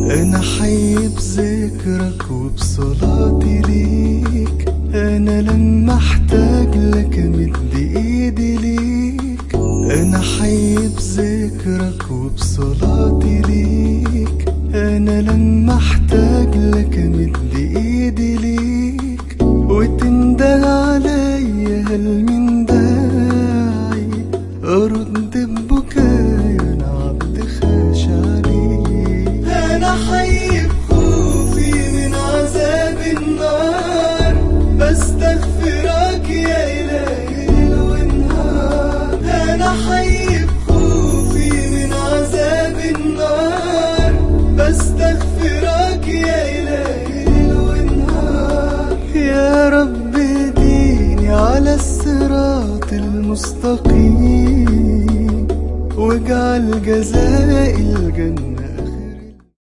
أنا حي بذكرك وبصلاتي ليك أنا لما أحتاج لك أمد إيدي ليك أنا حي بذكرك وبصلاتي ليك أنا لما أحتاج لك أمد إيدي ليك وتنده عليا هل من داعي أرد ببكايا أنا عبد خاشع ليك أنا حي بخوفي من عذاب النار بستغفرك يا إلهي ليل ونهار أنا حي بخوفي من عذاب النار بستغفرك يا إلهي ليل ونهار يا رب ديني على الصراط المستقيم واجعل جزائي الجنة